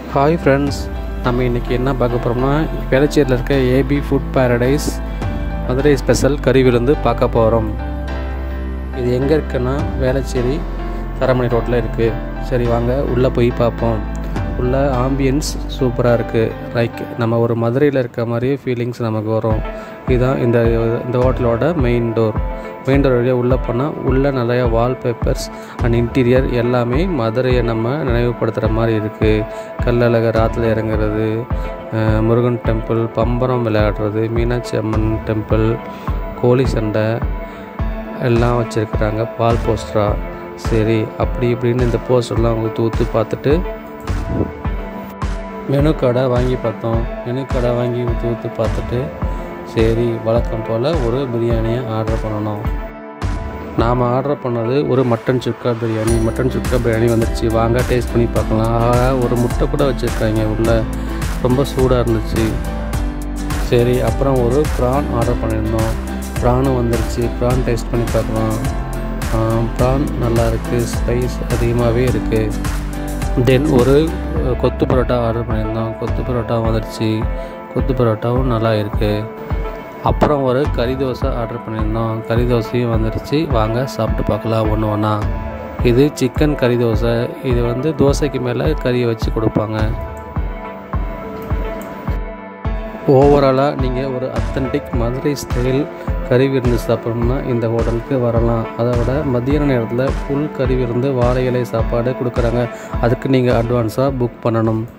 hi friends நம்ம இன்றைக்கி என்ன பார்க்க போகிறோம்னா வேளச்சேரியில் இருக்க AB food paradise Madurai special கறி விருந்து பார்க்க போகிறோம் இது எங்கே இருக்குன்னா வேளச்சேரி தரமணி ரோட்டில் இருக்குது சரி வாங்க உள்ளே போய் பார்ப்போம் உள்ள ஆம்பியன்ஸ் சூப்பராக இருக்குது லைக் நம்ம ஒரு மதுரையில் இருக்க மாதிரியே ஃபீலிங்ஸ் நமக்கு வரும் இதுதான் இந்த இந்த ஹோட்டலோட மெயின் டோர் மெயின் டோர் வழியாக உள்ளே போனால் உள்ளே நிறையா வால்பேப்பர்ஸ் அண்ட் இன்டீரியர் எல்லாமே மதுரையை நம்ம நினைவுபடுத்துகிற மாதிரி இருக்குது கல்லழகர் ஆற்றுல இறங்குறது அஹ் முருகன் டெம்பிள் பம்பரம் விளையாடுறது மீனாட்சி அம்மன் டெம்பிள் கோழி சண்டை எல்லாம் வச்சுருக்குறாங்க பால் போஸ்டரா சரி அப்படி இப்படின்னு இந்த போஸ்டர்லாம் அவங்க தூத்து பார்த்துட்டு மெனு கார்டை வாங்கி பார்த்தோம் மெனு கார்டை வாங்கி தூத்து பார்த்துட்டு சரி வழக்கம் போல் ஒரு பிரியாணியை ஆர்டர் பண்ணணும் நாம் ஆர்டர் பண்ணது ஒரு மட்டன் சுக்கா பிரியாணி மட்டன் சுக்கா பிரியாணி வந்துடுச்சு வாங்க டேஸ்ட் பண்ணி பார்க்கலாம் ஆஹா ஒரு முட்டை கூட வச்சுருக்காங்க உள்ள ரொம்ப சூடாக இருந்துச்சு சரி அப்புறம் ஒரு ப்ரான் ஆர்டர் பண்ணியிருந்தோம் ப்ரானும் வந்துருச்சு ப்ரான் டேஸ்ட் பண்ணி பார்க்கலாம் ப்ரான் நல்லா இருக்குது ஸ்பைஸ் அதிகமாகவே இருக்குது தென் ஒரு அஹ், கொத்து பரோட்டா ஆர்டர் பண்ணியிருந்தோம் கொத்து பரோட்டா வந்துடுச்சு கொத்து பரோட்டாவும் நல்லா இருக்குது அப்புறம் ஒரு கறி தோசை ஆர்டர் பண்ணியிருந்தோம் கறி தோசையும் வந்துடுச்சு வாங்க சாப்பிட்டு பார்க்கலாம் ஒன்று ஒன்றா இது சிக்கன் கறி தோசை இது வந்து தோசைக்கு மேலே கறியை வச்சு கொடுப்பாங்க ஓவராலாக நீங்கள் ஒரு அத்தன்டிக் மதுரை ஸ்டைல் கறி விருந்து சாப்பிடணும்னா இந்த ஹோட்டலுக்கு வரலாம் அதை விட மத்தியான நேரத்தில் ஃபுல் கறி விருந்து வாழை இலை சாப்பாடு கொடுக்குறாங்க அதுக்கு நீங்கள் அட்வான்ஸாக புக் பண்ணணும்